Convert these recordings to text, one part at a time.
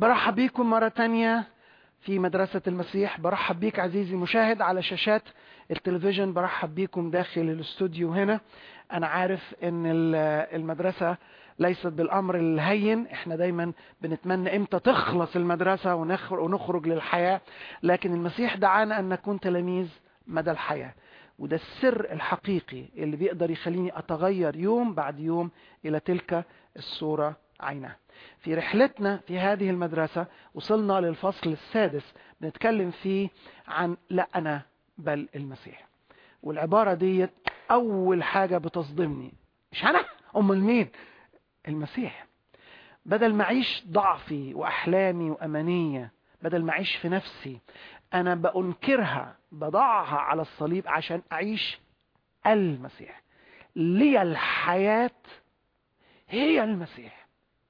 برحب بيكم مرة تانية في مدرسة المسيح برحب بيك عزيزي المشاهد على شاشات التلفزيون برحب بيكم داخل الاستوديو هنا انا عارف ان المدرسة ليست بالامر الهين احنا دايما بنتمنى امتى تخلص المدرسة ونخرج للحياة لكن المسيح دعانا ان نكون تلاميذ مدى الحياة وده السر الحقيقي اللي بيقدر يخليني اتغير يوم بعد يوم الى تلك الصورة عينها في رحلتنا في هذه المدرسة وصلنا للفصل السادس بنتكلم فيه عن لا أنا بل المسيح والعبارة دي أول حاجة بتصدمني مش أنا أمال مين المسيح بدل ما أعيش ضعفي وأحلامي وأمانية بدل ما أعيش في نفسي أنا بأنكرها بضعها على الصليب عشان أعيش المسيح لي الحياة هي المسيح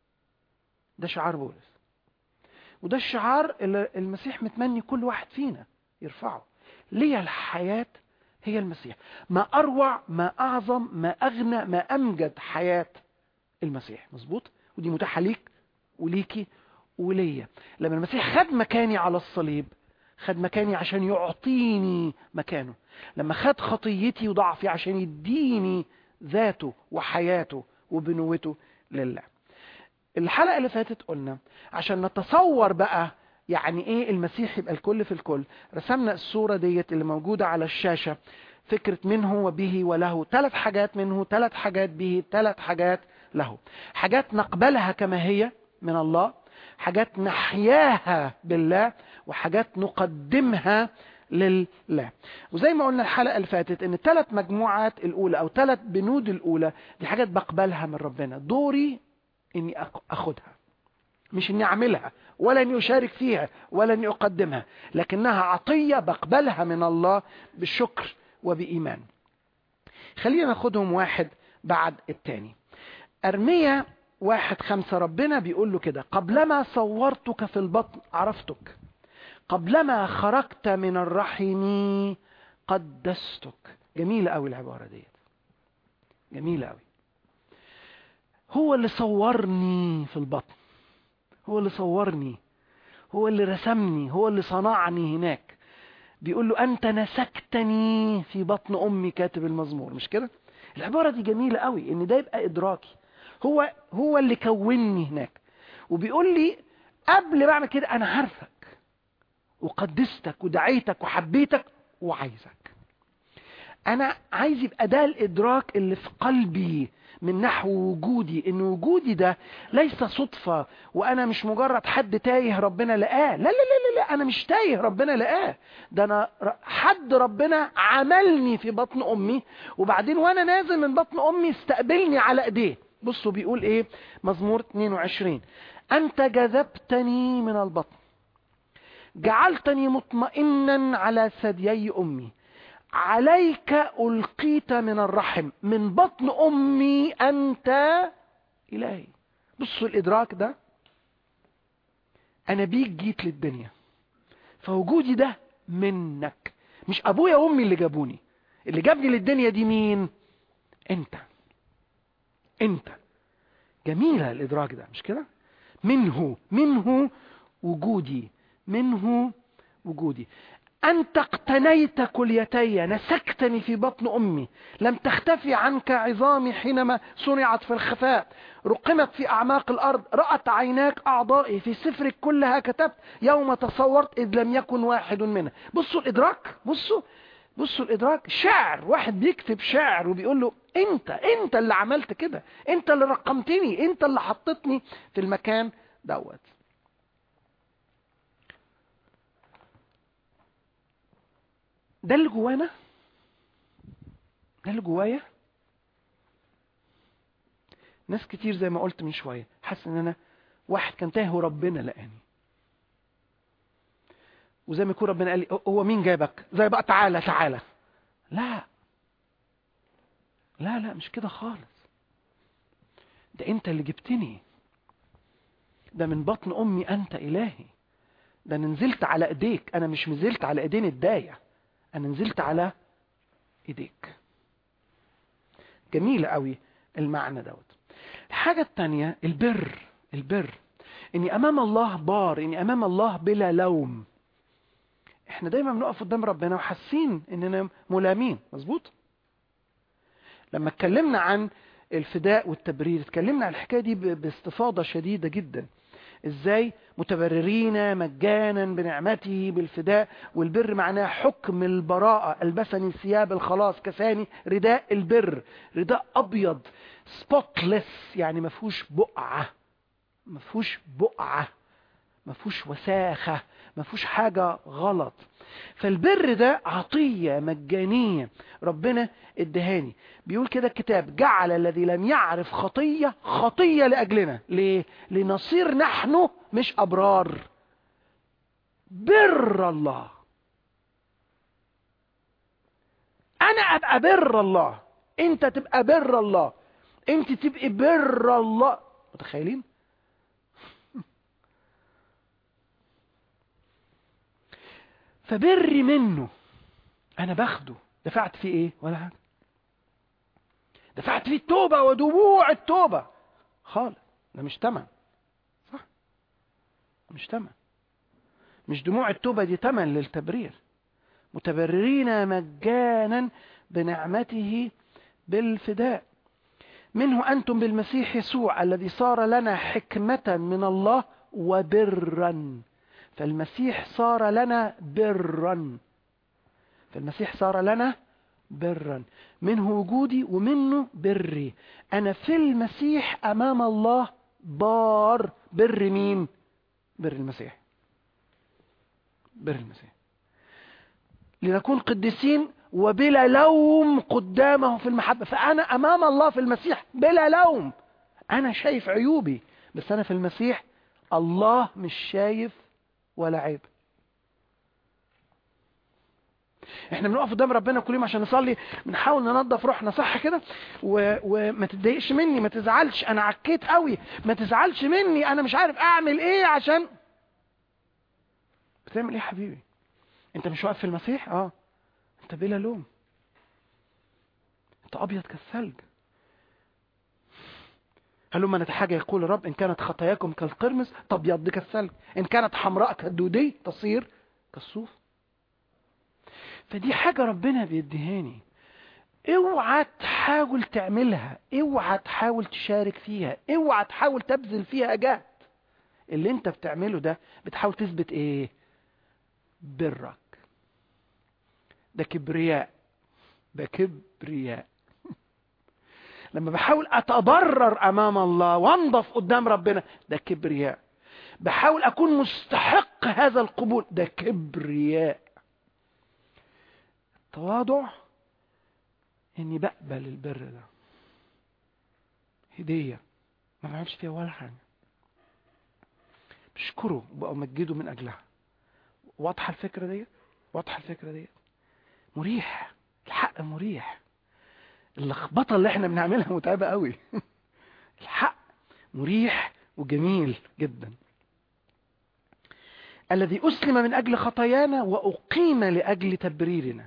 ده شعار بولس وده الشعار اللي المسيح متمني كل واحد فينا يرفعه ليه الحياة هي المسيح ما أروع ما أعظم ما أغنى ما أمجد حياة المسيح مظبوط ودي متاحة ليك وليكي وليا لما المسيح خد مكاني على الصليب خد مكاني عشان يعطيني مكانه لما خد خطيتي وضعفي عشان يديني ذاته وحياته وبنوته لله الحلقة اللي فاتت قلنا عشان نتصور بقى يعني ايه المسيح يبقى الكل في الكل رسمنا الصورة ديت اللي موجودة على الشاشة فكرة منه وبه وله ثلاث حاجات منه ثلاث حاجات به ثلاث حاجات له حاجات نقبلها كما هي من الله حاجات نحياها بالله وحاجات نقدمها لله وزي ما قلنا الحلقة اللي فاتت ان الثلاث مجموعات الاولى او ثلاث بنود الاولى دي حاجات بقبلها من ربنا دوري اني اخدها مش اني اعملها ولا اني اشارك فيها ولا اني اقدمها لكنها عطية بقبلها من الله بالشكر وبإيمان خلينا ناخدهم واحد بعد التاني ارمية واحد خمسة ربنا بيقول له كده قبلما صورتك في البطن عرفتك قبلما خرجت من الرحم قدستك جميلة قوي العبارة ديت جميلة قوي هو اللي صورني في البطن هو اللي صورني هو اللي رسمني هو اللي صنعني هناك بيقول له أنت نسكتني في بطن أمي كاتب المزمور مش كده العبارة دي جميلة قوي ان ده يبقى إدراكي هو هو اللي كوني هناك وبيقول لي قبل ما اعمل كده أنا عارفك وقدستك ودعيتك وحبيتك وعايزك أنا عايز يبقى ده الإدراك اللي في قلبي من نحو وجودي ان وجودي ده ليس صدفة وانا مش مجرد حد تايه ربنا لقاه لا لا لا لا انا مش تايه ربنا لقاه ده انا حد ربنا عملني في بطن امي وبعدين وانا نازل من بطن امي استقبلني على ايديه بصوا بيقول ايه مزمور 22 انت جذبتني من البطن جعلتني مطمئنا على ثديي امي عليك ألقيت من الرحم من بطن أمي أنت إلهي بصوا الإدراك ده أنا بيك جيت للدنيا فوجودي ده منك مش أبويا وأمي اللي جابوني اللي جابني للدنيا دي مين أنت أنت جميلة الإدراك ده مش كده منه منه وجودي منه وجودي أنت اقتنيت كليتي نسكتني في بطن أمي لم تختفي عنك عظامي حينما صنعت في الخفاء رقمت في أعماق الأرض رأت عيناك أعضائي في سفرك كلها كتبت يوم تصورت إذ لم يكن واحد منها بصوا الإدراك بصوا بصوا الإدراك شعر واحد بيكتب شعر وبيقول له أنت أنت اللي عملت كده أنت اللي رقمتني أنت اللي حطتني في المكان دوت ده اللي جوانا ده اللي جوايا ناس كتير زي ما قلت من شوية حاسس ان انا واحد كان تايه وربنا لقاني وزي ما يكون ربنا قال لي هو مين جابك زي بقى تعالى تعالى لا لا لا مش كده خالص ده انت اللي جبتني ده من بطن امي انت الهي ده انا نزلت على ايديك انا مش نزلت على ايدين الدايه انا نزلت على ايديك جميل قوي المعنى دوت الحاجة التانية البر البر اني امام الله بار اني امام الله بلا لوم احنا دايما بنقف قدام ربنا وحاسين اننا ملامين مظبوط لما اتكلمنا عن الفداء والتبرير اتكلمنا عن الحكايه دي باستفاضه شديده جدا ازاي متبررين مجانا بنعمته بالفداء والبر معناه حكم البراءة البسني ثياب الخلاص كساني رداء البر رداء ابيض سبوتلس يعني ما فيهوش بقعة ما فيهوش بقعة ما فيهوش وساخة ما فيهوش حاجة غلط فالبر ده عطية مجانية ربنا ادهاني بيقول كده الكتاب جعل الذي لم يعرف خطية خطية لأجلنا ليه؟ لنصير نحن مش أبرار بر الله أنا أبقى بر الله أنت تبقى بر الله أنت تبقى بر الله متخيلين؟ فبري منه انا باخده دفعت فيه ايه ولا حاجه دفعت فيه التوبه ودموع التوبه خالص ده مش تمن صح مش تمن مش دموع التوبه دي تمن للتبرير متبررين مجانا بنعمته بالفداء منه انتم بالمسيح يسوع الذي صار لنا حكمه من الله وبرا فالمسيح صار لنا برا فالمسيح صار لنا برا منه وجودي ومنه بري انا في المسيح امام الله بار بر مين بر المسيح بر المسيح لنكون قديسين وبلا لوم قدامه في المحبة فأنا أمام الله في المسيح بلا لوم أنا شايف عيوبي بس أنا في المسيح الله مش شايف ولا عيب احنا بنقف قدام ربنا كل يوم عشان نصلي بنحاول ننظف روحنا صح كده و... وما تتضايقش مني ما تزعلش انا عكيت قوي ما تزعلش مني انا مش عارف اعمل ايه عشان بتعمل ايه يا حبيبي انت مش واقف في المسيح اه انت بلا لوم انت ابيض كالثلج هلما نتحاجى يقول الرب إن كانت خطاياكم كالقرمز تبيض كالثلج إن كانت حمراء كالدودي تصير كالصوف فدي حاجة ربنا بيديهاني اوعى تحاول تعملها اوعى تحاول تشارك فيها اوعى تحاول تبذل فيها جهد اللي انت بتعمله ده بتحاول تثبت ايه برك ده كبرياء ده كبرياء لما بحاول اتبرر امام الله وانضف قدام ربنا ده كبرياء بحاول اكون مستحق هذا القبول ده كبرياء التواضع اني بقبل البر ده هدية ما بعملش فيها ولا حاجة بشكره وبأمجده من أجلها واضحة الفكرة ديت واضحة الفكرة ديت مريح الحق مريح اللخبطه اللي احنا بنعملها متعبه قوي الحق مريح وجميل جدا الذي اسلم من اجل خطايانا واقيم لاجل تبريرنا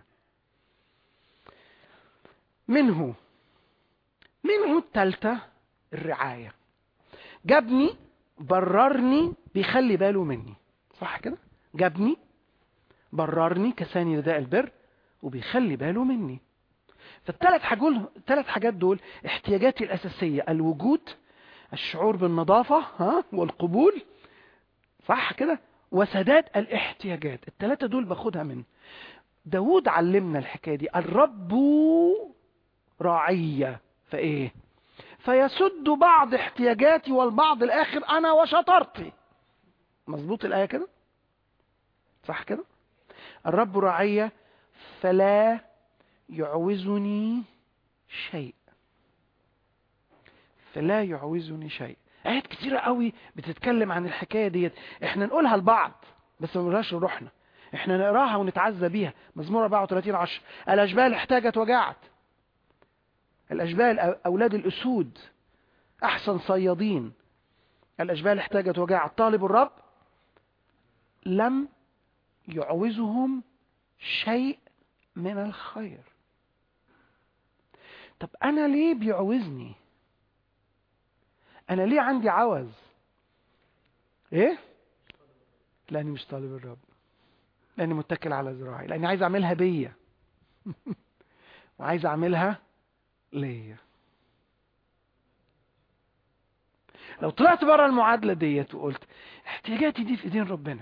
منه منه الثالثه الرعايه جابني بررني بيخلي باله مني صح كده جابني بررني كساني رداء البر وبيخلي باله مني فالثلاث حاجات الثلاث حاجات دول احتياجاتي الأساسية الوجود الشعور بالنظافة ها والقبول صح كده وسداد الاحتياجات الثلاثة دول باخدها من داود علمنا الحكاية دي الرب راعية فايه فيسد بعض احتياجاتي والبعض الاخر انا وشطرتي مظبوط الايه كده صح كده الرب راعية فلا يعوزني شيء فلا يعوزني شيء آيات كتيرة قوي بتتكلم عن الحكاية ديت احنا نقولها لبعض بس ما نقولهاش لروحنا احنا نقراها ونتعزى بيها مزمور 34 10 الأجبال احتاجت وجعت الأجبال أولاد الأسود أحسن صيادين الأجبال احتاجت وجعت طالب الرب لم يعوزهم شيء من الخير طب انا ليه بيعوزني انا ليه عندي عوز ايه لاني مش طالب الرب لاني متكل على ذراعي لاني عايز اعملها بيا وعايز اعملها ليا لو طلعت بره المعادله ديت وقلت احتياجاتي دي في ايدين ربنا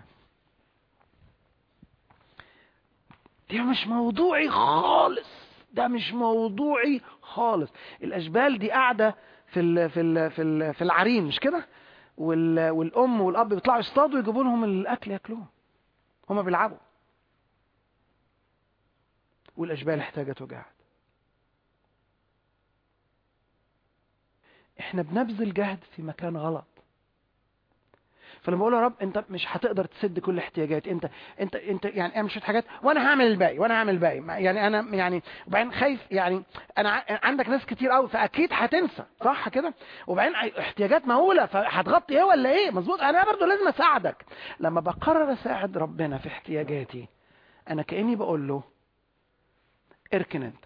دي مش موضوعي خالص ده مش موضوعي خالص الاشبال دي قاعده في ال في ال في ال في العرين مش كده وال والام والاب بيطلعوا يصطادوا يجيبوا لهم الاكل ياكلوه هما بيلعبوا والاشبال احتاجت وجعت احنا بنبذل جهد في مكان غلط فلما بقول يا رب انت مش هتقدر تسد كل احتياجاتي انت انت انت يعني اعمل شويه حاجات وانا هعمل الباقي وانا هعمل الباقي يعني انا يعني وبعدين خايف يعني انا ع- عندك ناس كتير قوي فاكيد هتنسى صح كده وبعدين احتياجات مهوله فهتغطي ايه ولا ايه مظبوط انا برضو لازم اساعدك لما بقرر اساعد ربنا في احتياجاتي انا كاني بقول له اركن انت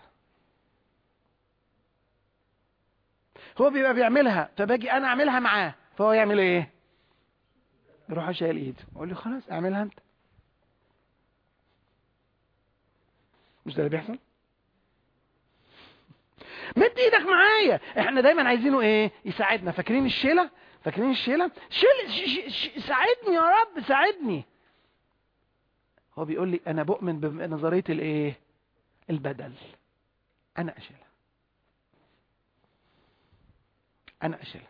هو بيبقى بيعملها فباجي انا اعملها معاه فهو يعمل ايه يروح شايل ايده اقول له خلاص اعملها انت مش ده اللي بيحصل مد ايدك معايا احنا دايما عايزينه ايه يساعدنا فاكرين الشيله فاكرين الشيله شيل ش- ش- ش- ساعدني يا رب ساعدني هو بيقول لي انا بؤمن بنظريه الايه البدل انا اشيلها انا اشيلها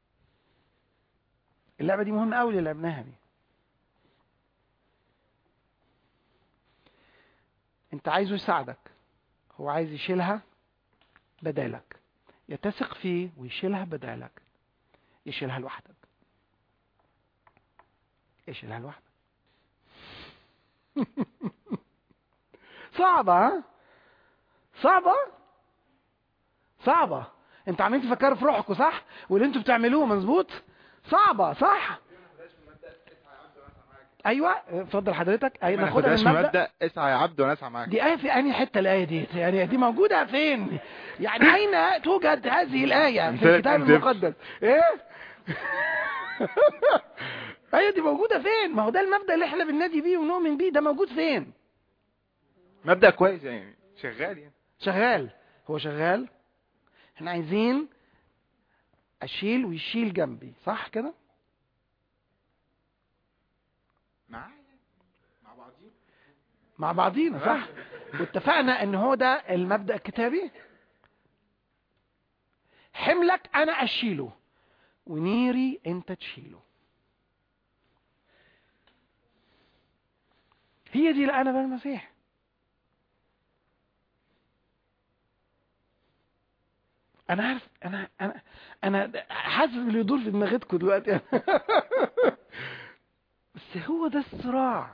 اللعبه دي مهمه قوي اللي لعبناها دي انت عايزه يساعدك هو عايز يشيلها بدالك يتثق فيه ويشيلها بدالك يشيلها لوحدك يشيلها لوحدك صعبة ها؟ صعبة صعبة انتوا عاملين تفكروا في روحكم صح واللي انتوا بتعملوه مظبوط صعبة صح ايوه اتفضل حضرتك اي ما ناخدها ناخدهاش من من مبدأ مبدا اسعى يا عبد وانا اسعى معاك دي آية في أنهي حتة الآية دي؟ يعني دي موجودة فين؟ يعني أين توجد هذه الآية في انت- الكتاب انت- المقدس؟ إيه؟ أيوة دي موجودة فين؟ ما هو ده المبدأ اللي إحنا بننادي بيه ونؤمن بيه ده موجود فين؟ مبدا كويس يعني شغال يعني شغال هو شغال إحنا عايزين أشيل ويشيل جنبي صح كده؟ معايا مع بعضين مع بعضينا صح؟ واتفقنا إن هو ده المبدأ الكتابي حملك أنا أشيله ونيري أنت تشيله هي دي الآن بالمسيح أنا عارف أنا أنا أنا حاسس اللي يدور في دماغتكم دلوقتي بس هو ده الصراع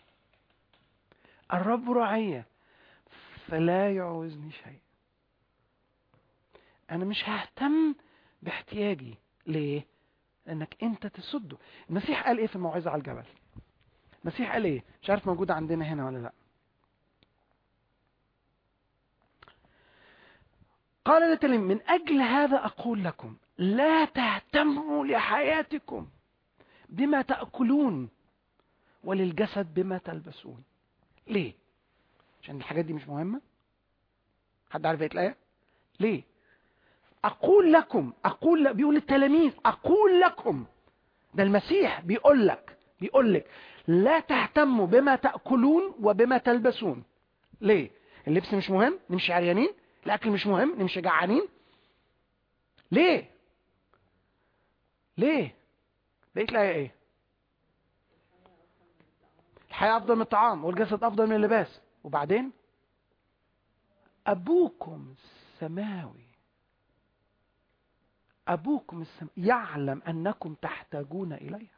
الرب رعية فلا يعوزني شيء أنا مش ههتم باحتياجي ليه؟ لأنك أنت تسده المسيح قال إيه في الموعظة على الجبل؟ المسيح قال إيه؟ مش عارف موجودة عندنا هنا ولا لأ قال للتلميذ من أجل هذا أقول لكم لا تهتموا لحياتكم بما تأكلون وللجسد بما تلبسون ليه؟ عشان الحاجات دي مش مهمة؟ حد عارف ايه الآية؟ ليه؟ أقول لكم أقول لك بيقول للتلاميذ أقول لكم ده المسيح بيقول لك بيقول لك لا تهتموا بما تأكلون وبما تلبسون ليه؟ اللبس مش مهم؟ نمشي عريانين؟ الأكل مش مهم؟ نمشي جعانين؟ ليه؟ ليه؟ بقيت الآية إيه؟ الحياة أفضل من الطعام والجسد أفضل من اللباس وبعدين أبوكم السماوي أبوكم السماوي يعلم أنكم تحتاجون إليها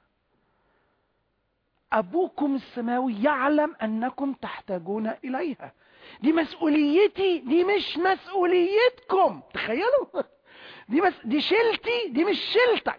أبوكم السماوي يعلم أنكم تحتاجون إليها دي مسؤوليتي دي مش مسؤوليتكم تخيلوا دي بس دي شيلتي دي مش شيلتك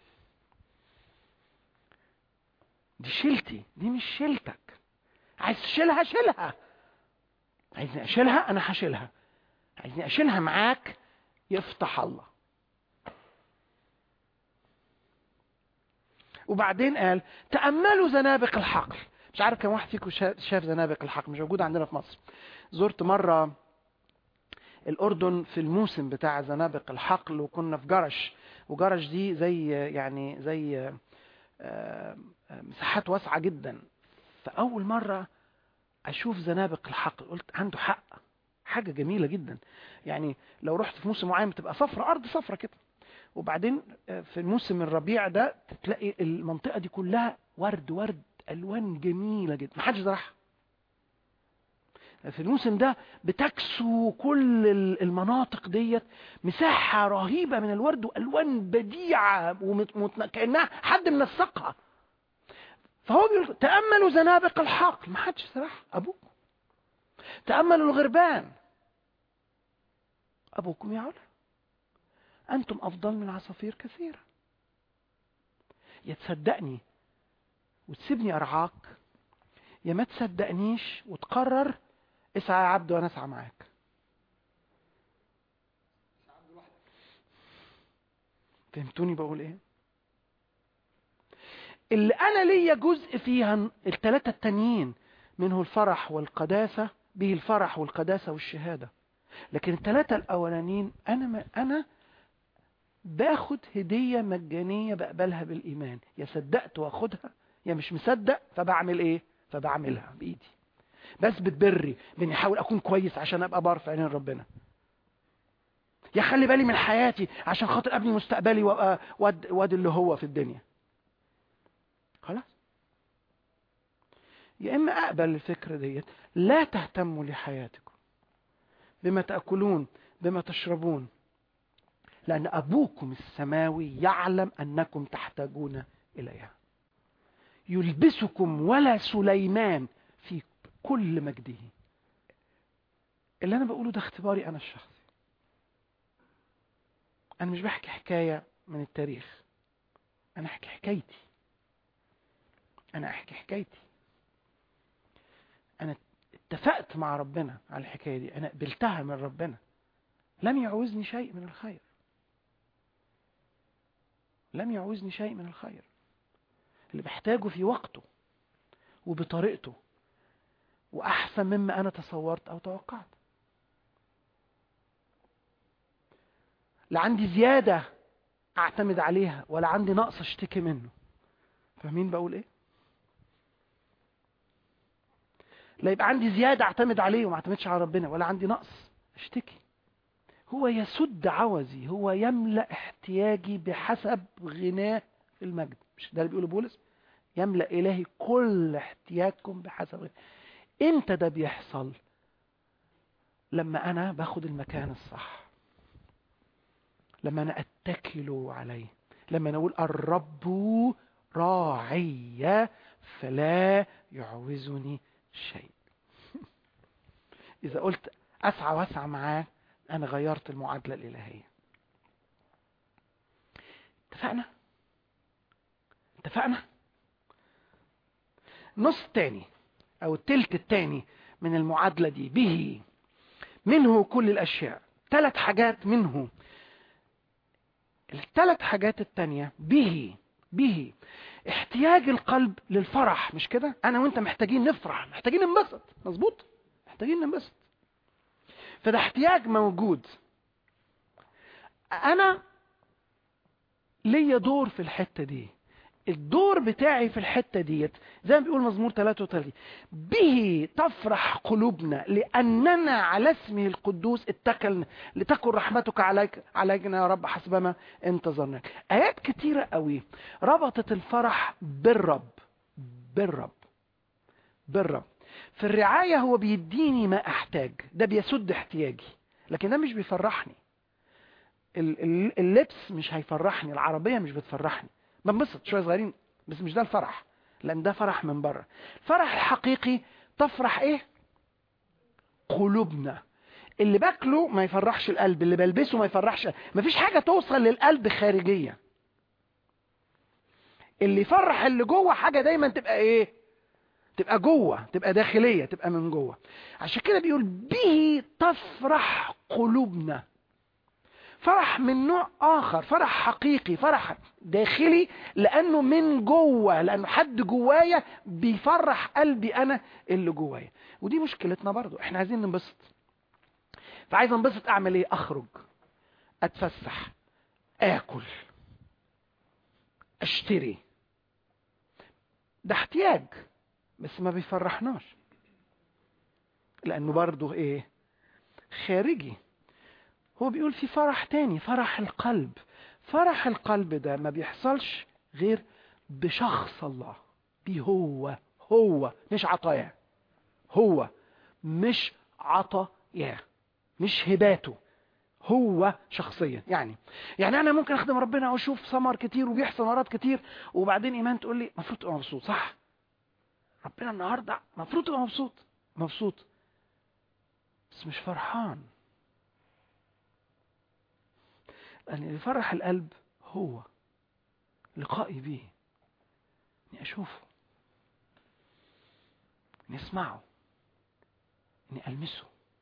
دي شيلتي دي مش شيلتك عايز تشيلها شيلها عايزني اشيلها انا هشيلها عايزني اشيلها معاك يفتح الله وبعدين قال تأملوا زنابق الحقل مش عارف كم واحد فيكم شا- شاف زنابق الحقل مش موجود عندنا في مصر زرت مرة الأردن في الموسم بتاع زنابق الحقل وكنا في جرش وجرش دي زي يعني زي آه، آه، مساحات واسعة جدا فأول مرة أشوف زنابق الحقل قلت عنده حق حاجة جميلة جدا يعني لو رحت في موسم معين بتبقى صفرة أرض صفرة كده وبعدين آه، في الموسم الربيع ده تلاقي المنطقة دي كلها ورد ورد ألوان جميلة جدا محدش زرعها في الموسم ده بتكسو كل ال- المناطق ديت مساحة رهيبة من الورد وألوان بديعة ومت... مت... كأنها حد منسقها فهو بيقول تأملوا زنابق الحقل ما حدش زرعها أبوكم تأملوا الغربان أبوكم يعلم أنتم أفضل من عصافير كثيرة يا تصدقني وتسيبني أرعاك يا ما تصدقنيش وتقرر اسعى يا عبد وأنا أسعى معاك فهمتوني بقول ايه اللي انا ليا جزء فيها الثلاثه التانيين منه الفرح والقداسه به الفرح والقداسه والشهاده لكن الثلاثه الاولانيين انا ما انا باخد هديه مجانيه بقبلها بالايمان يا صدقت واخدها يا مش مصدق فبعمل ايه فبعملها بايدي بثبت بري باني احاول اكون كويس عشان ابقى بار في عينين ربنا يا خلي بالي من حياتي عشان خاطر ابني مستقبلي وابقى واد, واد اللي هو في الدنيا خلاص يا اما اقبل الفكره ديت لا تهتموا لحياتكم بما تاكلون بما تشربون لان ابوكم السماوي يعلم انكم تحتاجون اليها يلبسكم ولا سليمان في كل مجده اللي انا بقوله ده اختباري انا الشخصي انا مش بحكي حكايه من التاريخ انا احكي حكايتي انا احكي حكايتي انا اتفقت مع ربنا على الحكايه دي انا قبلتها من ربنا لم يعوزني شيء من الخير لم يعوزني شيء من الخير اللي بحتاجه في وقته وبطريقته واحسن مما انا تصورت او توقعت لا عندي زياده اعتمد عليها ولا عندي نقص اشتكي منه فاهمين بقول ايه لا يبقى عندي زياده اعتمد عليه وما اعتمدش على ربنا ولا عندي نقص اشتكي هو يسد عوزي هو يملا احتياجي بحسب غناه في المجد مش ده اللي بيقوله بولس يملا الهي كل احتياجكم بحسب غناه امتى ده بيحصل لما انا باخد المكان الصح لما انا اتكل عليه لما انا اقول الرب راعي فلا يعوزني شيء اذا قلت اسعى واسعى معاه انا غيرت المعادله الالهيه اتفقنا اتفقنا نص تاني او التلت التاني من المعادله دي به منه كل الاشياء ثلاث حاجات منه الثلاث حاجات التانية به به احتياج القلب للفرح مش كده انا وانت محتاجين نفرح محتاجين ننبسط مظبوط محتاجين ننبسط فده احتياج موجود انا ليا دور في الحته دي الدور بتاعي في الحته ديت زي ما بيقول مزمور 33 به تفرح قلوبنا لاننا على اسمه القدوس اتكلنا لتكن رحمتك عليك علينا يا رب حسبما انتظرناك ايات كتيره قوي ربطت الفرح بالرب بالرب بالرب في الرعايه هو بيديني ما احتاج ده بيسد احتياجي لكن ده مش بيفرحني ال- ال- اللبس مش هيفرحني العربيه مش بتفرحني بنبسط شويه صغيرين بس مش ده الفرح لان ده فرح من بره الفرح الحقيقي تفرح ايه قلوبنا اللي باكله ما يفرحش القلب اللي بلبسه ما يفرحش مفيش حاجه توصل للقلب خارجيه اللي يفرح اللي جوه حاجه دايما تبقى ايه تبقى جوه تبقى داخليه تبقى من جوه عشان كده بيقول به تفرح قلوبنا فرح من نوع اخر فرح حقيقي فرح داخلي لانه من جوه لانه حد جوايا بيفرح قلبي انا اللي جوايا ودي مشكلتنا برضو احنا عايزين ننبسط فعايز انبسط اعمل ايه اخرج اتفسح اكل اشتري ده احتياج بس ما بيفرحناش لانه برضه ايه خارجي هو بيقول في فرح تاني فرح القلب فرح القلب ده ما بيحصلش غير بشخص الله بيه هو هو مش عطاياه هو مش عطاياه مش هباته هو شخصيا يعني يعني انا ممكن اخدم ربنا واشوف ثمر كتير وبيحصل مرات كتير وبعدين ايمان تقول لي المفروض تبقى مبسوط صح ربنا النهارده المفروض تبقى مبسوط مبسوط بس مش فرحان لان اللي يفرح القلب هو لقائي بيه اني اشوفه اني اسمعه اني المسه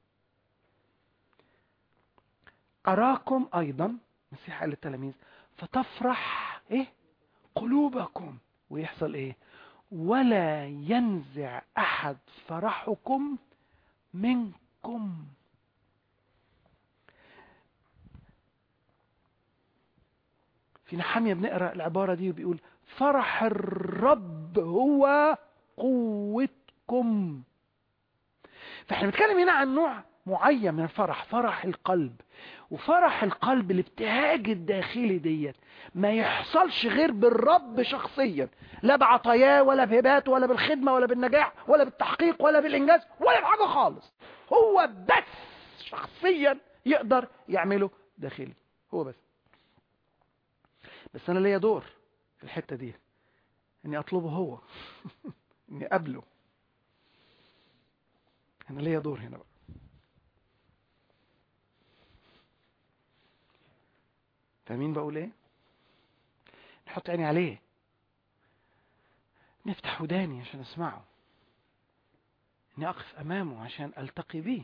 أراكم أيضا المسيح قال للتلاميذ فتفرح إيه قلوبكم ويحصل إيه ولا ينزع أحد فرحكم منكم في نحامية بنقرأ العبارة دي وبيقول فرح الرب هو قوتكم فاحنا بنتكلم هنا عن نوع معين من الفرح فرح القلب وفرح القلب الابتهاج الداخلي ديت ما يحصلش غير بالرب شخصيا لا بعطاياه ولا بهباته ولا بالخدمه ولا بالنجاح ولا بالتحقيق ولا بالانجاز ولا بحاجه خالص هو بس شخصيا يقدر يعمله داخلي هو بس بس انا ليا دور في الحته دي اني اطلبه هو اني اقابله انا ليا دور هنا بقى فاهمين بقول ايه نحط عيني عليه نفتح وداني عشان اسمعه اني اقف امامه عشان التقي بيه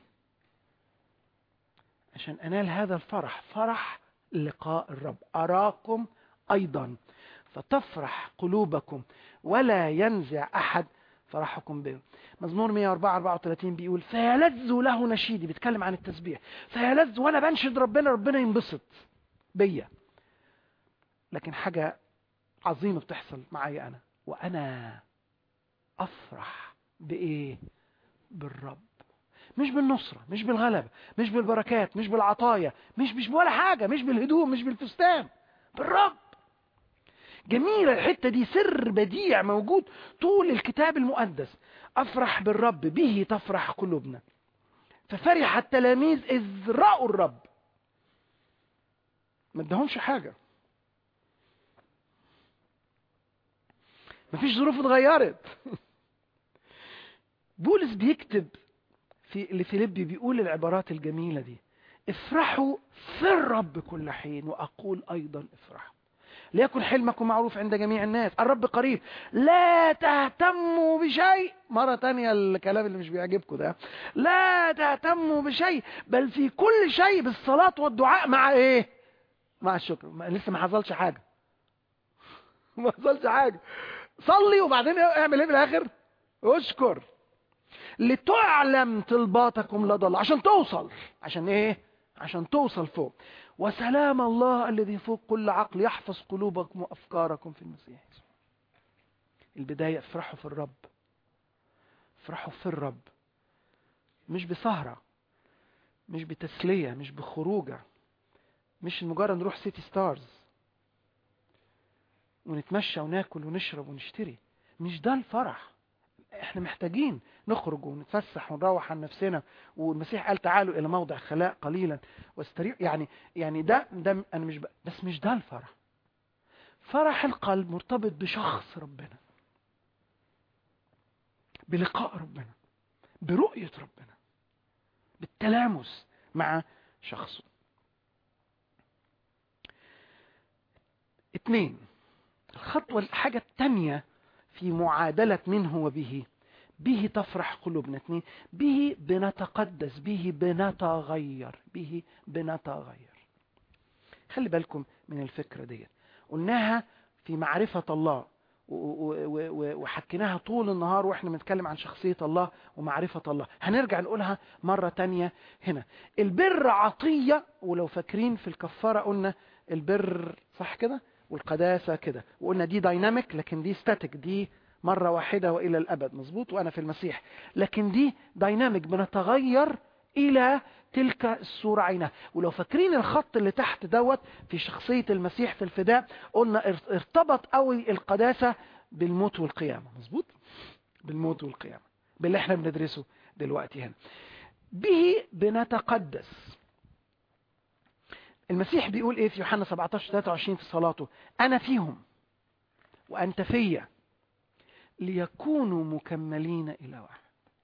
عشان انال هذا الفرح فرح لقاء الرب اراكم ايضا فتفرح قلوبكم ولا ينزع احد فرحكم به مزمور 104 34 بيقول فيلذ له نشيدي بيتكلم عن التسبيح فيلذ وانا بنشد ربنا ربنا ينبسط بيا لكن حاجة عظيمة بتحصل معايا أنا وأنا أفرح بإيه بالرب مش بالنصرة مش بالغلبة مش بالبركات مش بالعطايا مش مش ولا حاجة مش بالهدوم مش بالفستان بالرب جميلة الحتة دي سر بديع موجود طول الكتاب المقدس أفرح بالرب به تفرح قلوبنا ففرح التلاميذ إذ رأوا الرب ما ادهمش حاجة مفيش ظروف اتغيرت بولس بيكتب في لفيليبي بيقول العبارات الجميلة دي افرحوا في الرب كل حين وأقول أيضا افرحوا ليكن حلمكم معروف عند جميع الناس الرب قريب لا تهتموا بشيء مرة تانية الكلام اللي مش بيعجبكم ده لا تهتموا بشيء بل في كل شيء بالصلاة والدعاء مع ايه مع الشكر ما لسه ما حصلش حاجة ما حصلش حاجة صلي وبعدين اعمل ايه في الاخر اشكر لتعلم طلباتكم لدى الله عشان توصل عشان ايه عشان توصل فوق وسلام الله الذي فوق كل عقل يحفظ قلوبكم وافكاركم في المسيح البداية افرحوا في الرب افرحوا في الرب مش بسهرة مش بتسلية مش بخروجة مش مجرد نروح سيتي ستارز ونتمشى وناكل ونشرب ونشتري مش ده الفرح احنا محتاجين نخرج ونتفسح ونروح عن نفسنا والمسيح قال تعالوا الى موضع خلاء قليلا واستريح يعني يعني ده ده انا مش ب... بس مش ده الفرح فرح القلب مرتبط بشخص ربنا بلقاء ربنا برؤية ربنا بالتلامس مع شخصه اتنين الخطوة الحاجة التانية في معادلة منه وبه به تفرح قلوبنا اتنين به بنتقدس به بنتغير به بنتغير خلي بالكم من الفكرة دي قلناها في معرفة الله و- و- و- و- وحكيناها طول النهار واحنا بنتكلم عن شخصية الله ومعرفة الله هنرجع نقولها مرة تانية هنا البر عطية ولو فاكرين في الكفارة قلنا البر صح كده والقداسة كده وقلنا دي دايناميك لكن دي ستاتيك دي مرة واحدة وإلى الأبد مظبوط وأنا في المسيح لكن دي دايناميك بنتغير إلى تلك الصورة عينها ولو فاكرين الخط اللي تحت دوت في شخصية المسيح في الفداء قلنا ار- ارتبط قوي القداسة بالموت والقيامة مظبوط بالموت والقيامة باللي احنا بندرسه دلوقتي هنا به بنتقدس المسيح بيقول ايه في يوحنا 17 23 في صلاته انا فيهم وانت فيا ليكونوا مكملين الى واحد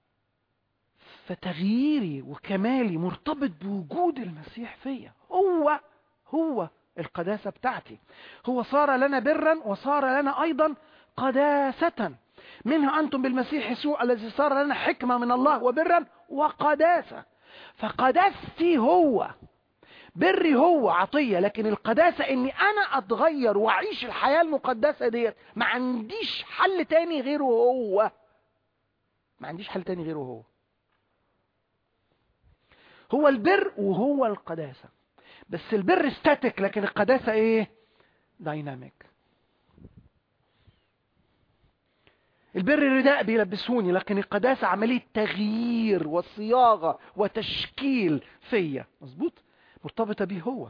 فتغييري وكمالي مرتبط بوجود المسيح فيا هو هو القداسة بتاعتي هو صار لنا برا وصار لنا أيضا قداسة منها أنتم بالمسيح يسوع الذي صار لنا حكمة من الله وبرا وقداسة فقداستي هو بري هو عطية لكن القداسة اني انا اتغير واعيش الحياة المقدسة ديت ما عنديش حل تاني غيره هو ما عنديش حل تاني غيره هو هو البر وهو القداسة بس البر ستاتيك لكن القداسة ايه دايناميك البر رداء بيلبسوني لكن القداسة عملية تغيير وصياغة وتشكيل فيا مظبوط مرتبطة بيه هو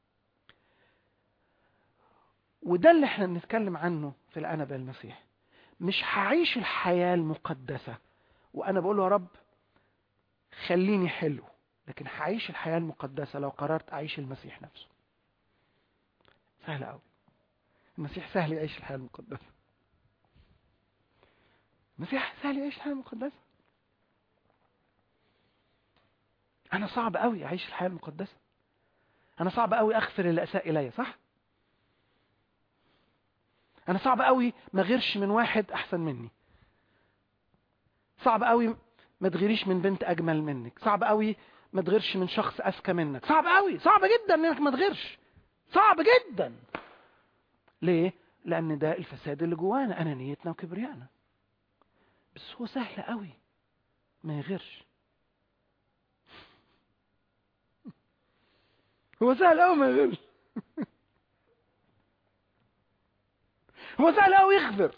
وده اللي احنا بنتكلم عنه في الأنبة المسيح مش هعيش الحياة المقدسة وأنا بقول له يا رب خليني حلو لكن هعيش الحياة المقدسة لو قررت أعيش المسيح نفسه سهل أوي المسيح سهل يعيش الحياة المقدسة المسيح سهل يعيش الحياة المقدسة أنا صعب أوي أعيش الحياة المقدسة أنا صعب أوي أغفر اللي أساء إلي صح؟ أنا صعب أوي ما غيرش من واحد أحسن مني صعب أوي ما تغيريش من بنت أجمل منك صعب أوي ما تغيرش من شخص أذكى منك صعب أوي صعب جدا إنك ما تغيرش صعب جدا ليه؟ لأن ده الفساد اللي جوانا أنانيتنا وكبريائنا بس هو سهل قوي ما يغيرش هو سهل قوي ما يغيرش هو سهل قوي يغفر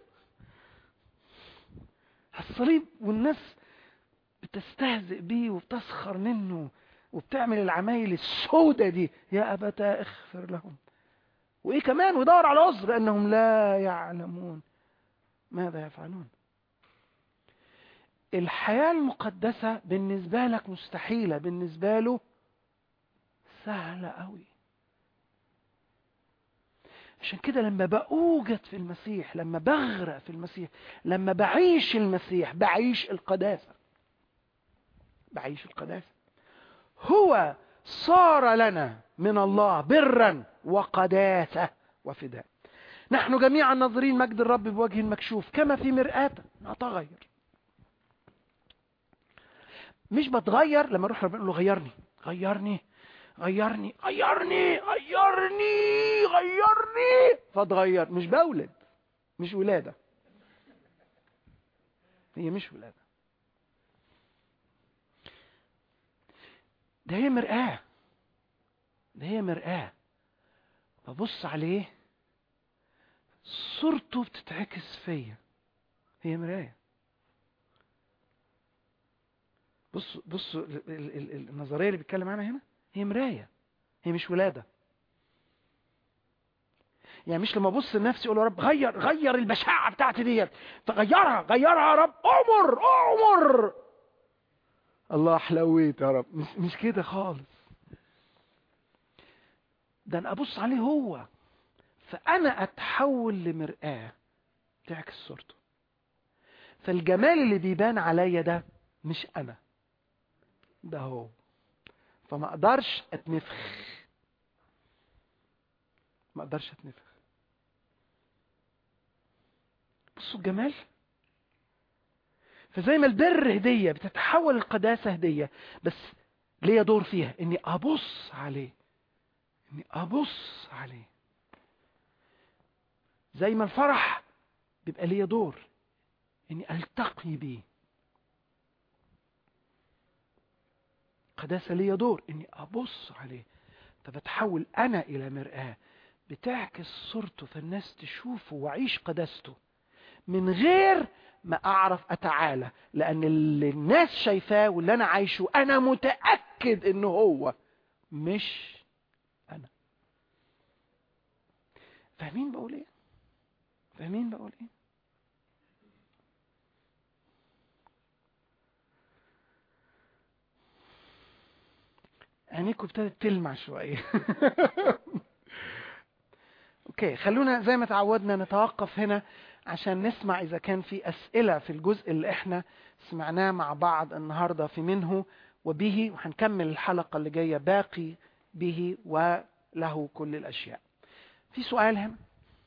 الصليب والناس بتستهزئ بيه وبتسخر منه وبتعمل العمايل السودة دي يا أبتا اغفر لهم وإيه كمان ويدور على عذر أنهم لا يعلمون ماذا يفعلون الحياة المقدسة بالنسبة لك مستحيلة بالنسبة له سهلة قوي عشان كده لما بأوجد في المسيح لما بغرق في المسيح لما بعيش المسيح بعيش القداسة بعيش القداسة هو صار لنا من الله برا وقداسة وفداء نحن جميعا ناظرين مجد الرب بوجه مكشوف كما في مرآة نتغير مش بتغير لما اروح ربنا له غيرني غيرني غيرني غيرني غيرني غيرني فاتغير مش بولد مش ولادة هي مش ولادة ده هي مرآة ده هي مرآة ببص عليه صورته بتتعكس فيا هي مراية بص بص ال- ال- ال- النظرية اللي بيتكلم عنها هنا هي مراية هي مش ولادة يعني مش لما ابص لنفسي اقول يا رب غير غير البشاعة بتاعتي ديت فغيرها غيرها يا رب امر امر الله حلويت يا رب مش, مش كده خالص ده انا ابص عليه هو فانا اتحول لمرآة تعكس صورته فالجمال اللي بيبان عليا ده مش انا ده هو فما اقدرش اتنفخ ما اقدرش اتنفخ بصوا الجمال فزي ما البر هدية بتتحول القداسة هدية بس ليا دور فيها اني ابص عليه اني ابص عليه زي ما الفرح بيبقى ليا دور اني التقي بيه قداسه ليا دور اني ابص عليه فبتحول انا الى مرآة بتعكس صورته فالناس تشوفه واعيش قداسته من غير ما اعرف اتعالى لان اللي الناس شايفاه واللي انا عايشه انا متاكد انه هو مش انا فاهمين بقول ايه فاهمين بقول ايه عينيكم ابتدت تلمع شويه اوكي خلونا زي ما تعودنا نتوقف هنا عشان نسمع اذا كان في اسئله في الجزء اللي احنا سمعناه مع بعض النهارده في منه وبه وهنكمل الحلقه اللي جايه باقي به وله كل الاشياء في سؤال هنا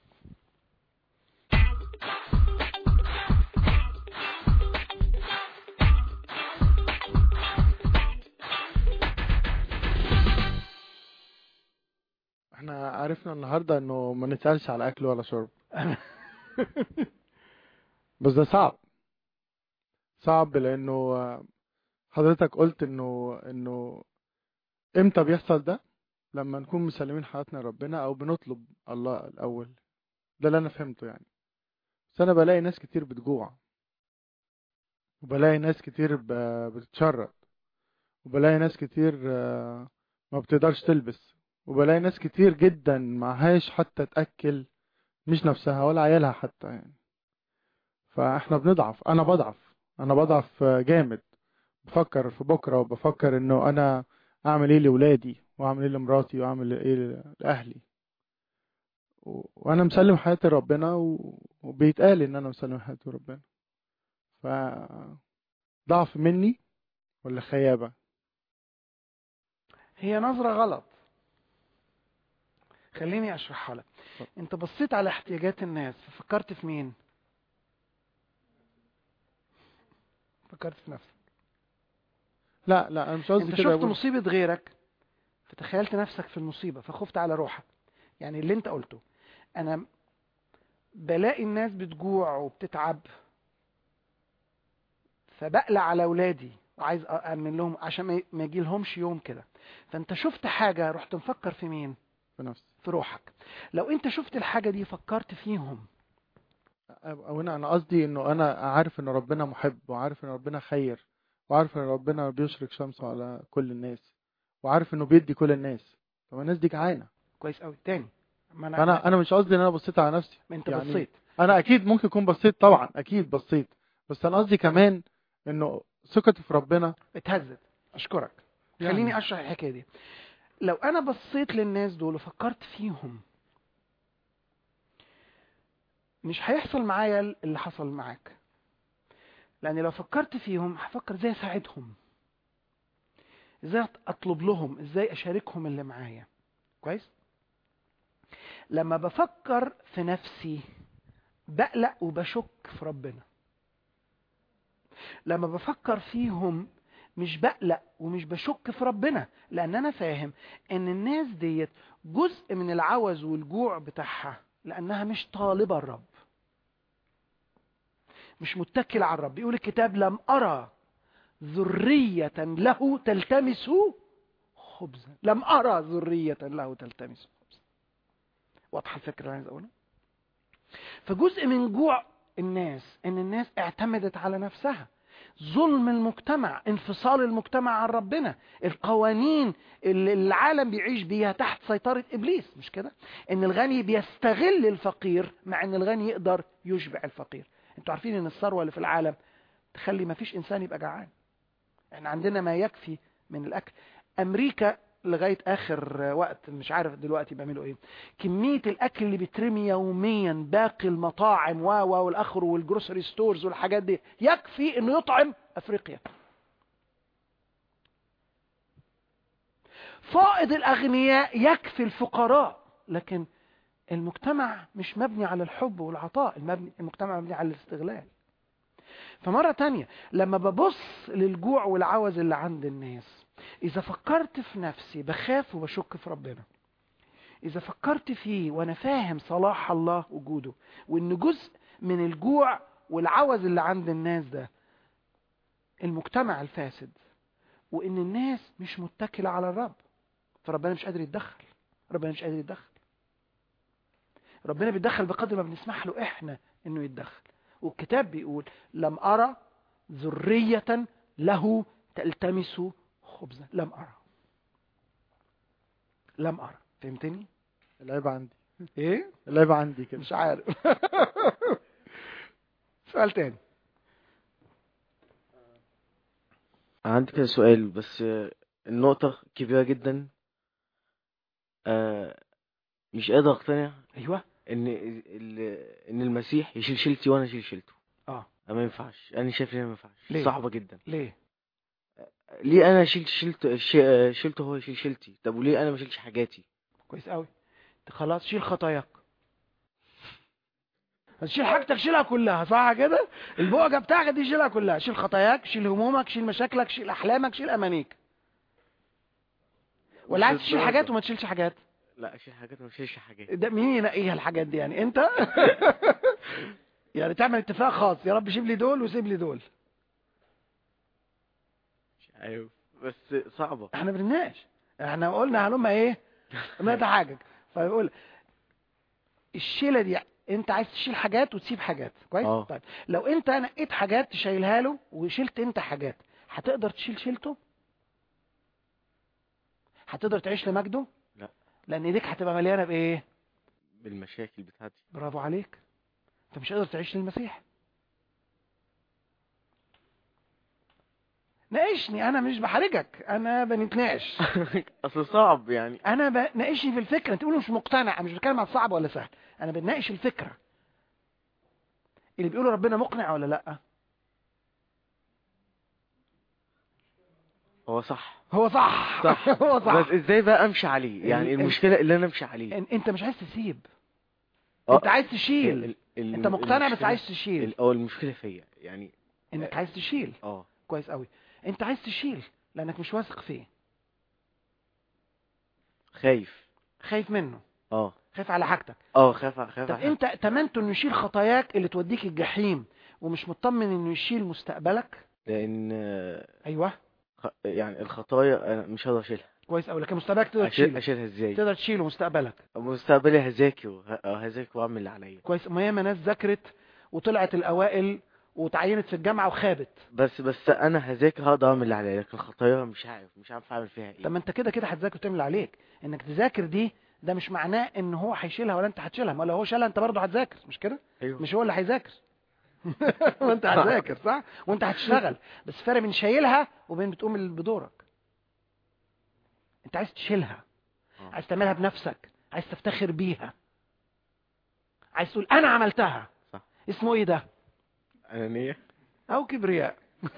احنا عرفنا النهارده انه ما نسألش على اكل ولا شرب بس ده صعب صعب لانه حضرتك قلت انه انه امتى بيحصل ده لما نكون مسلمين حياتنا لربنا او بنطلب الله الاول ده اللي انا فهمته يعني بس انا بلاقي ناس كتير بتجوع وبلاقي ناس كتير ب- بتتشرد وبلاقي ناس كتير آه، ما بتقدرش تلبس وبلاقي ناس كتير جدا معهاش حتى تأكل مش نفسها ولا عيالها حتى يعني فاحنا بنضعف انا بضعف انا بضعف جامد بفكر في بكره وبفكر انه انا اعمل ايه لاولادي واعمل ايه لمراتي واعمل ايه لاهلي و- وانا مسلم حياتي لربنا و- وبيتقال ان انا مسلم حياتي لربنا ف ضعف مني ولا خيابه هي نظرة غلط خليني اشرحها لك انت بصيت على احتياجات الناس ففكرت في مين فكرت في نفسك لا لا انا مش قصدي انت كده شفت أقول. مصيبة غيرك فتخيلت نفسك في المصيبة فخفت على روحك يعني اللي انت قلته انا بلاقي الناس بتجوع وبتتعب فبقلع على اولادي وعايز أأمن لهم عشان ما- ما يجي لهمش يوم كده فانت شفت حاجة رحت مفكر في مين في نفسي في روحك لو انت شفت الحاجة دي فكرت فيهم او انا انا قصدي انه انا عارف ان ربنا محب وعارف ان ربنا خير وعارف ان ربنا بيشرق شمسه على كل الناس وعارف انه بيدي كل الناس طب الناس دي جعانه كويس قوي تاني ما انا فانا انا مش قصدي ان انا بصيت على نفسي ما انت يعني بصيت انا اكيد ممكن اكون بصيت طبعا اكيد بصيت بس انا قصدي كمان انه ثقتي في ربنا اتهزت اشكرك يعني. خليني اشرح الحكايه دي لو انا بصيت للناس دول وفكرت فيهم مش هيحصل معايا اللي حصل معاك لان لو فكرت فيهم هفكر ازاي اساعدهم ازاي اطلب لهم ازاي اشاركهم اللي معايا كويس لما بفكر في نفسي بقلق وبشك في ربنا لما بفكر فيهم مش بقلق ومش بشك في ربنا لان انا فاهم ان الناس ديت جزء من العوز والجوع بتاعها لانها مش طالبه الرب مش متكل على الرب يقول الكتاب لم ارى ذريه له تلتمس خبزا لم ارى ذريه له تلتمس خبزا واضحه الفكره اللي عايز اقولها فجزء من جوع الناس ان الناس اعتمدت على نفسها ظلم المجتمع انفصال المجتمع عن ربنا القوانين اللي العالم بيعيش بيها تحت سيطرة إبليس مش كده ان الغني بيستغل الفقير مع ان الغني يقدر يشبع الفقير انتوا عارفين ان الثروة اللي في العالم تخلي ما فيش انسان يبقى جعان احنا عندنا ما يكفي من الاكل امريكا لغايه اخر وقت مش عارف دلوقتي بيعملوا ايه كميه الاكل اللي بيترمي يوميا باقي المطاعم و و والاخر والجروسري ستورز والحاجات دي يكفي انه يطعم افريقيا فائض الاغنياء يكفي الفقراء لكن المجتمع مش مبني على الحب والعطاء المبني المجتمع مبني على الاستغلال فمرة تانية لما ببص للجوع والعوز اللي عند الناس إذا فكرت في نفسي بخاف وبشك في ربنا اذا فكرت فيه وانا فاهم صلاح الله وجوده وان جزء من الجوع والعوز اللي عند الناس ده المجتمع الفاسد وان الناس مش متكلة على الرب فربنا مش قادر يتدخل ربنا مش قادر يتدخل ربنا بيتدخل بقدر ما بنسمح له احنا انه يتدخل والكتاب بيقول لم ارى ذرية له تلتمس خبزا لم ارى لم ارى فهمتني العيب عندي ايه العيب عندي كده مش عارف سؤال تاني عندي كده سؤال بس آه، النقطة كبيرة جدا آه، مش قادر اقتنع ايوه ان ال- ان المسيح يشيل شيلتي وانا اشيل شيلته اه ما ينفعش انا شايف ان ما ينفعش ليه؟ صعبة جدا ليه ليه انا شيلت شيلت ش- شيلته هو يشيل شيلتي طب وليه انا ما شيلش حاجاتي كويس قوي خلاص شيل خطاياك تشيل حاجتك شيلها كلها صح كده البؤجه بتاعتك دي شيلها كلها شيل خطاياك شيل همومك شيل مشاكلك شيل احلامك شيل امانيك ولا عايز تشيل حاجات وما تشيلش حاجات لا اشيل حاجات وما اشيلش حاجات ده مين ينقيها الحاجات دي يعني انت يعني تعمل اتفاق خاص يا رب شيل لي دول وسيب لي دول ايوه بس صعبة احنا بنناقش احنا قلنا هنقوم ايه ما تحاجج فيقول الشيله دي انت عايز تشيل حاجات وتسيب حاجات كويس اه. طيب لو انت نقيت حاجات تشيلها له وشلت انت حاجات هتقدر تشيل شيلته هتقدر تعيش لمجده لا. لان ايديك هتبقى مليانه بايه بالمشاكل بتاعتي برافو عليك انت مش قادر تعيش للمسيح ناقشني انا مش بحرجك انا بنتناقش اصل صعب يعني انا بناقشني في الفكره انت تقول مش مقتنع انا مش بتكلم عن صعب ولا سهل انا بناقش الفكره اللي بيقولوا ربنا مقنع ولا لا هو صح هو صح صح هو صح بس ازاي بقى امشي عليه يعني ال- المشكلة اللي انا امشي عليه إن- انت مش عايز تسيب اه. انت عايز تشيل ال- ال- انت مقتنع بس المشكلة- عايز تشيل ال- اه المشكلة فيا يعني انك عايز تشيل اه كويس قوي انت عايز تشيل لانك مش واثق فيه خايف خايف منه اه خايف على حاجتك اه خايف خايف طب على- انت اتمنته انه يشيل خطاياك اللي توديك الجحيم ومش مطمن انه يشيل مستقبلك لان آه، ايوه خ- يعني الخطايا انا مش هقدر اشيلها كويس قوي لكن مستقبلك تقدر أشيل تشيله اشيلها ازاي تقدر تشيله مستقبلك مستقبلي هذاكر وه- هذاكر واعمل اللي عليا كويس ما ياما ناس ذاكرت وطلعت الاوائل وتعينت في الجامعه وخابت بس بس انا هذاكر هقدر اعمل اللي عليا لكن الخطايا مش عارف مش عارف اعمل فيها ايه طب ما انت كده كده هتذاكر وتعمل اللي عليك انك تذاكر دي ده مش معناه ان هو هيشيلها ولا انت هتشيلها ما لو هو شالها انت برضه هتذاكر مش كده ايوه مش هو اللي هيذاكر وانت هتذاكر صح وانت هتشتغل بس فرق بين شايلها وبين بتقوم بدورك انت عايز تشيلها آه. عايز تعملها بنفسك عايز تفتخر بيها عايز تقول انا عملتها صح. اسمه ايه ده انانية او كبرياء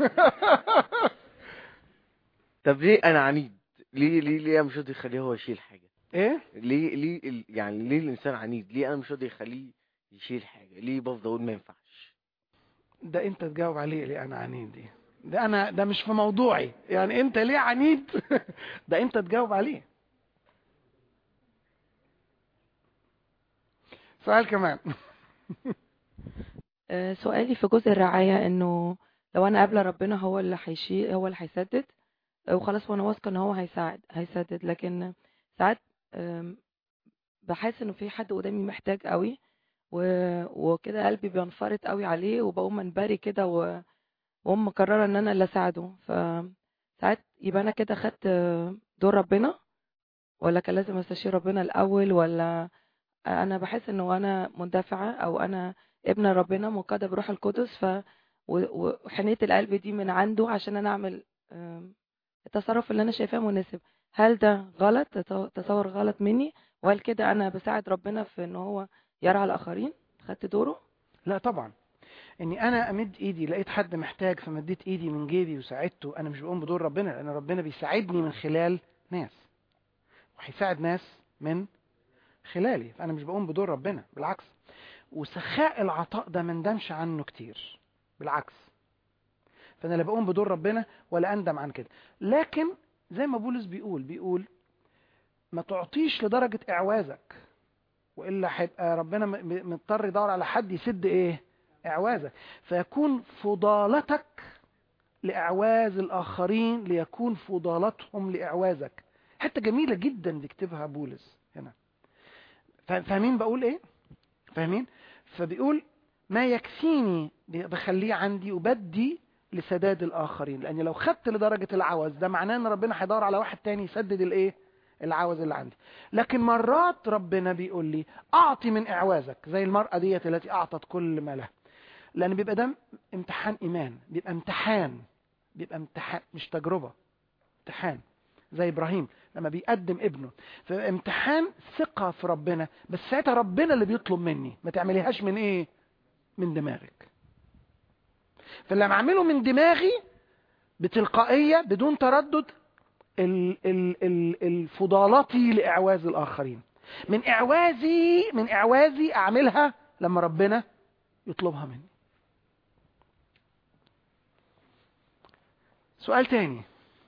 طب ليه انا عنيد ليه ليه ليه انا مش راضي اخليه هو يشيل حاجه ايه ليه ليه ال- يعني ليه الانسان عنيد ليه انا مش راضي اخليه يشيل حاجه ليه بفضل اقول ما ينفعش ده انت تجاوب عليه ليه انا عنيد دي ده انا ده مش في موضوعي يعني انت ليه عنيد ده انت تجاوب عليه سؤال كمان آه، سؤالي في جزء الرعاية انه لو انا قابلة ربنا هو اللي هيشيل هو اللي هيسدد آه، وخلاص وانا واثقة ان هو هيساعد هيسدد لكن ساعات آم، بحس انه في حد قدامي محتاج قوي و- وكده قلبي بينفرط قوي عليه وبقوم منبري كده و- واقوم مقررة ان انا اللي اساعده فساعات يبقى انا كده خدت آه، دور ربنا ولا كان لازم استشير ربنا الاول ولا انا بحس انه انا مندفعة او انا ابن ربنا مقاد بروح القدس ف و- وحنية القلب دي من عنده عشان انا اعمل آم، التصرف اللي انا شايفاه مناسب هل ده غلط تصو- تصور غلط مني وهل كده انا بساعد ربنا في ان هو يرعى الاخرين خدت دوره لا طبعا اني انا امد ايدي لقيت حد محتاج فمديت ايدي من جيبي وساعدته انا مش بقوم بدور ربنا لان ربنا بيساعدني من خلال ناس وهيساعد ناس من خلالي فانا مش بقوم بدور ربنا بالعكس وسخاء العطاء ده ما ندمش عنه كتير بالعكس فانا لا بقوم بدور ربنا ولا اندم عن كده لكن زي ما بولس بيقول بيقول ما تعطيش لدرجة اعوازك والا هيبقى ربنا م- م- مضطر يدور على حد يسد ايه اعوازك فيكون فضالتك لاعواز الاخرين ليكون فضالتهم لاعوازك حته جميله جدا بيكتبها بولس هنا فا- فاهمين بقول ايه فاهمين فبيقول ما يكفيني بخليه عندي وبدي لسداد الاخرين لان لو خدت لدرجه العوز ده معناه ان ربنا هيدور على واحد تاني يسدد الايه العوز اللي عندي لكن مرات ربنا بيقول لي اعطي من اعوازك زي المراه ديت التي اعطت كل ما لها لان بيبقى ده امتحان ايمان بيبقى امتحان بيبقى امتحان مش تجربه امتحان زي ابراهيم لما بيقدم ابنه فامتحان ثقه في ربنا بس ساعتها ربنا اللي بيطلب مني ما تعمليهاش من ايه من دماغك فلما اعمله من دماغي بتلقائيه بدون تردد ال ال ال الفضالتي لاعواز الاخرين من اعوازي من اعوازي اعملها لما ربنا يطلبها مني سؤال تاني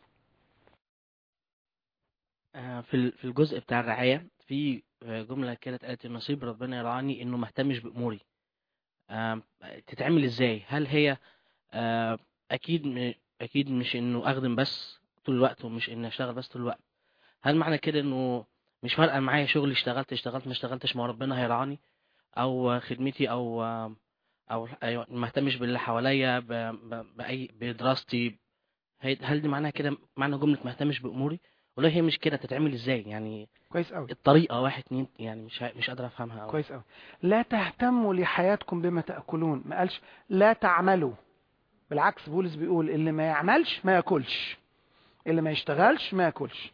آه، في ال- في الجزء بتاع الرعاية في آه، جملة كده اتقالت نصيب ربنا يرعاني انه ما اهتمش باموري آم، تتعمل ازاي هل هي آه، اكيد م- اكيد مش انه اخدم بس طول الوقت ومش اني اشتغل بس طول الوقت هل معنى كده انه مش فارقه معايا شغلي اشتغلت اشتغلت ما اشتغلتش ما هو ربنا هيرعاني او خدمتي او او أيوة، ما اهتمش باللي حواليا ب- ب- باي بدراستي هي- هل دي معناها كده معنى جمله ما اهتمش باموري ولا هي مش كده تتعمل ازاي يعني كويس قوي الطريقه واحد اتنين يعني مش ع- مش قادر افهمها أوي. كويس قوي لا تهتموا لحياتكم بما تاكلون ما قالش لا تعملوا بالعكس بولس بيقول اللي ما يعملش ما ياكلش اللي ما يشتغلش ما ياكلش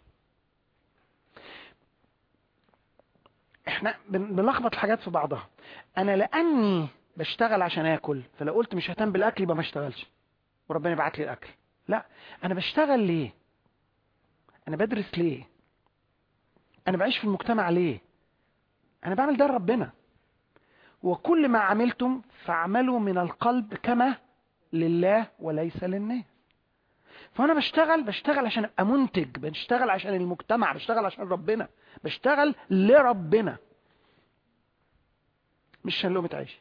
احنا بن- بنلخبط الحاجات في بعضها انا لاني بشتغل عشان اكل فلو قلت مش ههتم بالاكل يبقى ما اشتغلش وربنا يبعت لي الاكل لا انا بشتغل ليه انا بدرس ليه انا بعيش في المجتمع ليه انا بعمل ده لربنا وكل ما عملتم فاعملوا من القلب كما لله وليس للناس فانا بشتغل بشتغل عشان ابقى منتج بشتغل عشان المجتمع بشتغل عشان ربنا بشتغل لربنا مش عشان لقمة عيش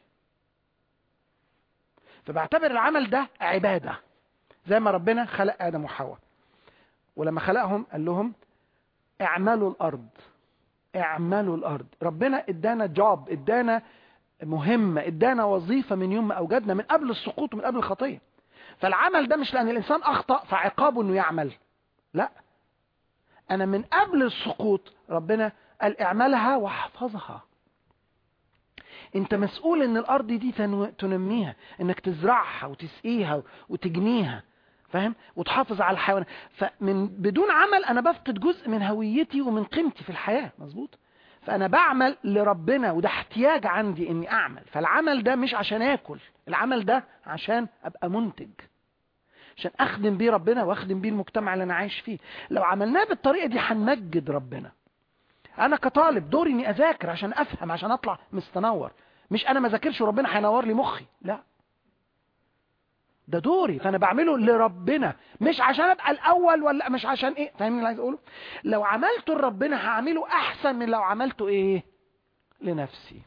فبعتبر العمل ده عبادة زي ما ربنا خلق آدم وحواء ولما خلقهم قال لهم اعملوا الأرض اعملوا الأرض ربنا ادانا جوب ادانا مهمة ادانا وظيفة من يوم ما أوجدنا من قبل السقوط ومن قبل الخطية فالعمل ده مش لأن الإنسان أخطأ فعقابه أنه يعمل لا أنا من قبل السقوط ربنا قال اعملها واحفظها انت مسؤول ان الارض دي تنو- تنميها انك تزرعها وتسقيها وتجنيها فاهم وتحافظ على الحيوان فمن بدون عمل انا بفقد جزء من هويتي ومن قيمتي في الحياة مظبوط فانا بعمل لربنا وده احتياج عندي اني اعمل فالعمل ده مش عشان اكل العمل ده عشان ابقى منتج عشان اخدم بيه ربنا واخدم بيه المجتمع اللي انا عايش فيه لو عملناه بالطريقة دي هنمجد ربنا انا كطالب دوري اني اذاكر عشان افهم عشان اطلع مستنور مش انا ما ذاكرش وربنا هينور لي مخي لا ده دوري فانا بعمله لربنا مش عشان ابقى الاول ولا مش عشان ايه فاهمين اللي عايز اقوله لو عملته لربنا هعمله احسن من لو عملته ايه لنفسي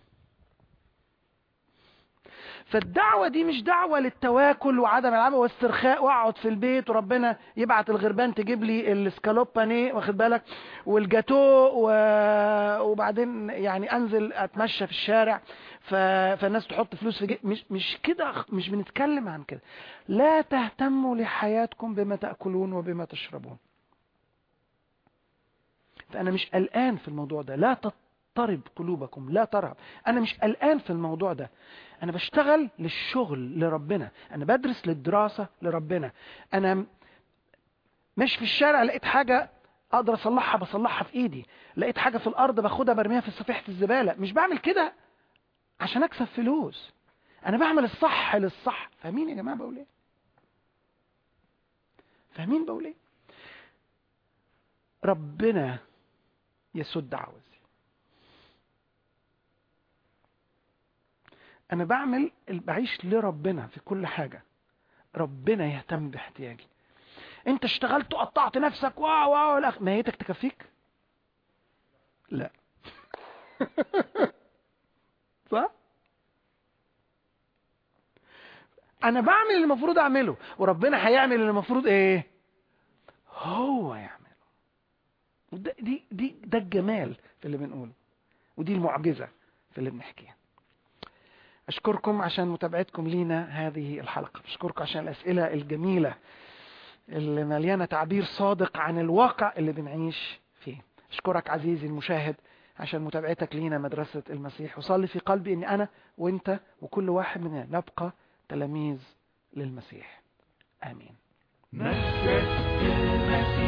فالدعوة دي مش دعوة للتواكل وعدم العمل واسترخاء واقعد في البيت وربنا يبعت الغربان تجيب لي السكالوب بانيه واخد بالك والجاتو و... وبعدين يعني انزل اتمشى في الشارع ف... فالناس تحط فلوس في جي... مش مش كده مش بنتكلم عن كده لا تهتموا لحياتكم بما تاكلون وبما تشربون فانا مش قلقان في الموضوع ده لا تضطرب قلوبكم لا ترهب انا مش قلقان في الموضوع ده انا بشتغل للشغل لربنا انا بدرس للدراسة لربنا انا مش في الشارع لقيت حاجة اقدر اصلحها بصلحها في ايدي لقيت حاجة في الارض باخدها برميها في صفيحة الزبالة مش بعمل كده عشان اكسب فلوس انا بعمل الصح للصح فاهمين يا جماعة بقول ايه فاهمين بقول ايه ربنا يسد عوزي انا بعمل بعيش لربنا في كل حاجة ربنا يهتم باحتياجي انت اشتغلت وقطعت نفسك واو واو لا ماهيتك تكفيك لا صح انا بعمل اللي المفروض اعمله وربنا هيعمل اللي المفروض ايه هو يعمله وده دي دي ده الجمال في اللي بنقوله ودي المعجزه في اللي بنحكيها اشكركم عشان متابعتكم لينا هذه الحلقه اشكركم عشان الاسئله الجميله اللي مليانه تعبير صادق عن الواقع اللي بنعيش فيه اشكرك عزيزي المشاهد عشان متابعتك لينا مدرسه المسيح وصلي في قلبي ان انا وانت وكل واحد مننا نبقى تلاميذ للمسيح امين مدرسة المسيح